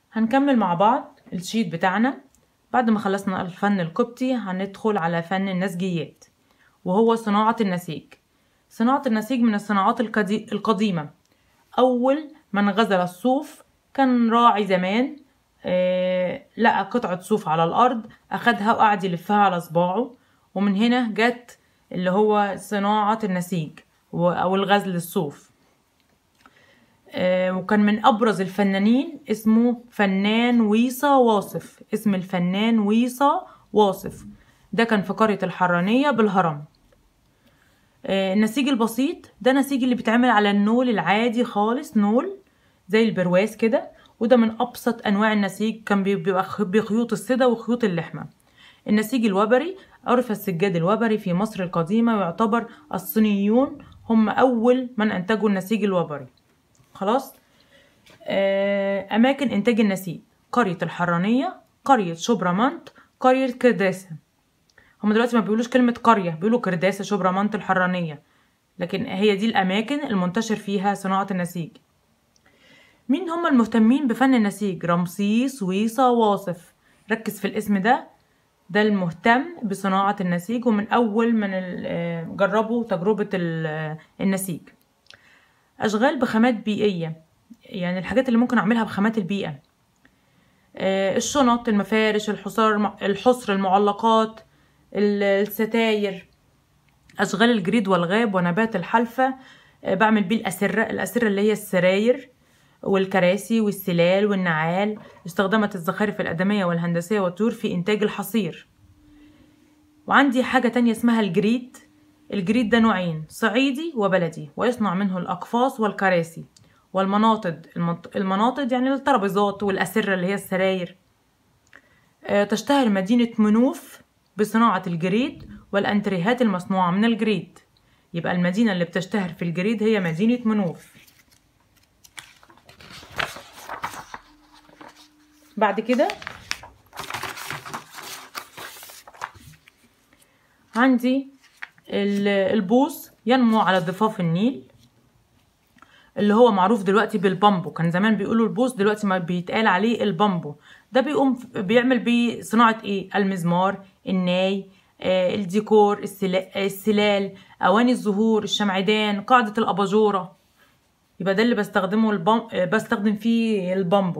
هنكمل مع بعض الشيت بتاعنا بعد ما خلصنا الفن القبطي هندخل على فن النسجيات وهو صناعة النسيج صناعة النسيج من الصناعات القدي- القديمة أول من غزل الصوف كان راعي زمان آه، لقى قطعة صوف على الأرض أخدها وقعد يلفها على صباعه ومن هنا جت اللي هو صناعة النسيج و- أو الغزل الصوف آه، وكان من أبرز الفنانين اسمه فنان ويصا واصف اسم الفنان ويصا واصف ده كان في قرية الحرانية بالهرم آه، النسيج البسيط ده نسيج اللي بيتعمل على النول العادي خالص نول زي البرواز كده وده من أبسط أنواع النسيج كان بي- بيبقى خ- بخيوط الصدى وخيوط اللحمة النسيج الوبري عرف السجاد الوبري في مصر القديمة ويعتبر الصينيون هم أول من أنتجوا النسيج الوبري خلاص آه، أماكن إنتاج النسيج قرية الحرانية قرية شبرمنت قرية كرداسة هم دلوقتي ما بيقولوش كلمة قرية بيقولوا كرداسة شبرمنت الحرانية لكن هي دي الأماكن المنتشر فيها صناعة النسيج مين هم المهتمين بفن النسيج رمسيس ويصا واصف ركز في الاسم ده ده المهتم بصناعة النسيج ومن أول من ال- آه، جربوا تجربة ال- آه، النسيج أشغال بخامات بيئية يعني الحاجات اللي ممكن أعملها بخامات البيئة آه، الشنط المفارش الحصار الحصر المعلقات ال- الستاير أشغال الجريد والغاب ونبات الحلفة آه، بعمل بيه الأسرة الأسرة اللي هي السراير والكراسي والسلال والنعال استخدمت الزخارف الأدمية والهندسية والطيور في إنتاج الحصير وعندي حاجة تانية اسمها الجريد الجريد ده نوعين صعيدي وبلدي ويصنع منه الأقفاص والكراسي والمناطد المنط- المناطد يعني الترابيزات والأسرة اللي هي السراير آه، تشتهر مدينة منوف بصناعة الجريد والأنتريهات المصنوعة من الجريد يبقى المدينة اللي بتشتهر في الجريد هي مدينة منوف بعد كده عندي ال- البوص ينمو على ضفاف النيل اللي هو معروف دلوقتي بالبامبو كان زمان بيقولوا البوص دلوقتي ما بيتقال عليه البامبو ده بيقوم ف- بيعمل بيه صناعة ايه المزمار الناي آه، الديكور السلا- السلال اواني الزهور الشمعدان قاعدة الاباجورة يبقى ده اللي بستخدمه البام... آه، بستخدم فيه البامبو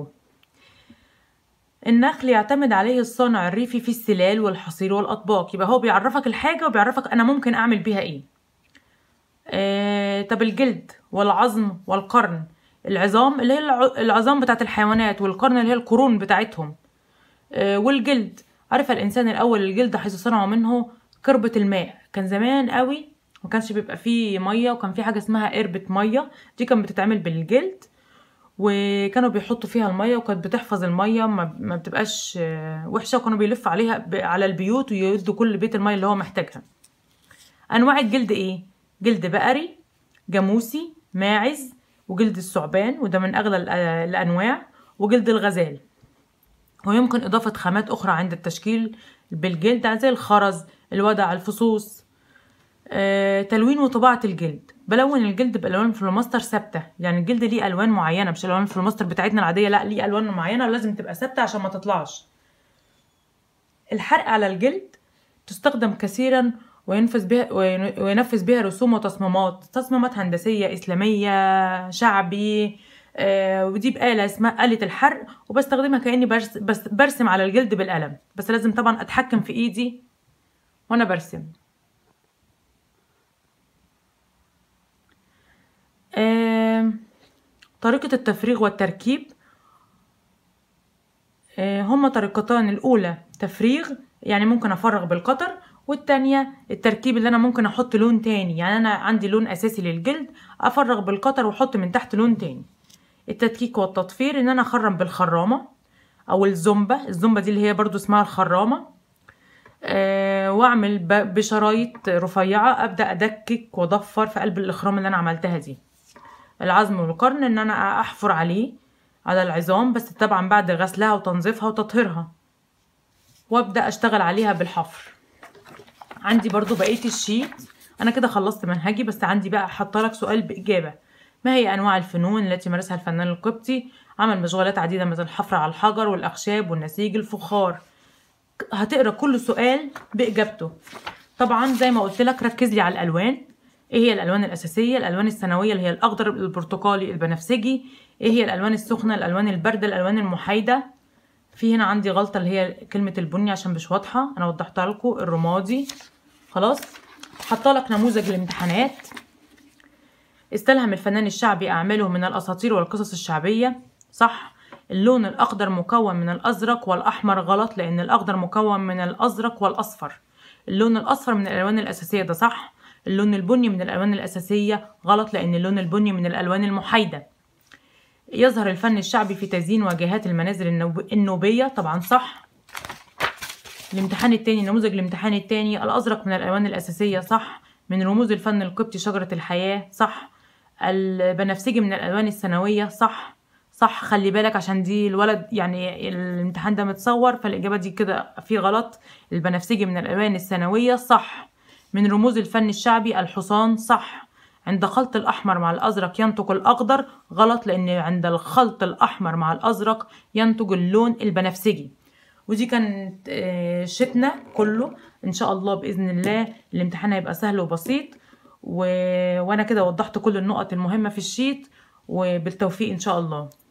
النخل يعتمد عليه الصانع الريفي في السلال والحصير والأطباق يبقى هو بيعرفك الحاجة وبيعرفك أنا ممكن أعمل بيها إيه آه، طب الجلد والعظم والقرن العظام اللي هي الع- العظام بتاعت الحيوانات والقرن اللي هي القرون بتاعتهم آه، والجلد عرف الإنسان الأول الجلد حيث صنعوا منه قربة الماء كان زمان قوي ما كانش بيبقى فيه مية وكان في حاجة اسمها قربة مية دي كانت بتتعمل بالجلد وكانوا بيحطوا فيها المية وكانت بتحفظ المية ما ما بتبقاش آه، وحشة وكانوا بيلفوا عليها ب- على البيوت ويدوا كل بيت المية اللي هو محتاجها أنواع الجلد إيه؟ جلد بقري جاموسي ماعز وجلد الثعبان وده من أغلى الأ- الأنواع وجلد الغزال ويمكن إضافة خامات أخرى عند التشكيل بالجلد زي الخرز الودع الفصوص آه، تلوين وطباعة الجلد بلون الجلد بألوان فلوماستر ثابتة يعني الجلد ليه ألوان معينة مش الألوان الفلوماستر بتاعتنا العادية لا ليه ألوان معينة ولازم تبقى ثابتة عشان ما تطلعش الحرق على الجلد تستخدم كثيرا وينفذ بها وين- وينفذ بها رسوم وتصميمات تصميمات هندسية إسلامية شعبي آه، ودي بآلة اسمها آلة الحرق وبستخدمها كأني برس بس برسم على الجلد بالقلم بس لازم طبعا أتحكم في إيدي وأنا برسم آم، طريقة التفريغ والتركيب آه، هما طريقتان الأولى تفريغ يعني ممكن أفرغ بالقطر والتانية التركيب اللي أنا ممكن أحط لون تاني يعني أنا عندي لون أساسي للجلد أفرغ بالقطر وأحط من تحت لون تاني التدكيك والتطفير إن أنا أخرم بالخرامة أو الزومبة الزومبة دي اللي هي برضو اسمها الخرامة آه، واعمل ب- بشرايط رفيعة ابدا ادكك واضفر في قلب الاخرام اللي انا عملتها دي العظم والقرن ان انا احفر عليه على العظام بس طبعا بعد غسلها وتنظيفها وتطهيرها وابدا اشتغل عليها بالحفر عندي برضو بقيه الشيت انا كده خلصت منهجي بس عندي بقى حاطه لك سؤال باجابه ما هي أنواع الفنون التي مارسها الفنان القبطي عمل مشغولات عديدة مثل الحفر على الحجر والأخشاب والنسيج الفخار هتقرا كل سؤال بإجابته طبعا زي ما قلت لك ركز لي على الألوان ايه هي الالوان الاساسيه الالوان الثانويه اللي هي الاخضر البرتقالي البنفسجي ايه هي الالوان السخنه الالوان البارده الالوان المحايده في هنا عندي غلطه اللي هي كلمه البني عشان مش واضحه انا وضحتها لكم الرمادي خلاص حاطه لك نموذج الامتحانات استلهم الفنان الشعبي اعماله من الاساطير والقصص الشعبيه صح اللون الاخضر مكون من الازرق والاحمر غلط لان الاخضر مكون من الازرق والاصفر اللون الاصفر من الالوان الاساسيه ده صح اللون البني من الالوان الاساسيه غلط لان اللون البني من الالوان المحايده يظهر الفن الشعبي في تزيين واجهات المنازل النوب- النوبيه طبعا صح الامتحان التاني نموذج الامتحان التاني الازرق من الالوان الاساسيه صح من رموز الفن القبطي شجره الحياه صح البنفسجي من الالوان الثانويه صح صح خلي بالك عشان دي الولد يعني الامتحان ده متصور فالاجابه دي كده في غلط البنفسجي من الالوان الثانويه صح من رموز الفن الشعبي الحصان صح عند خلط الأحمر مع الأزرق ينتج الأخضر غلط لأن عند الخلط الأحمر مع الأزرق ينتج اللون البنفسجي ودي كانت آه، شتنا كله إن شاء الله بإذن الله الامتحان هيبقى سهل وبسيط و... وأنا كده وضحت كل النقط المهمة في الشيت وبالتوفيق إن شاء الله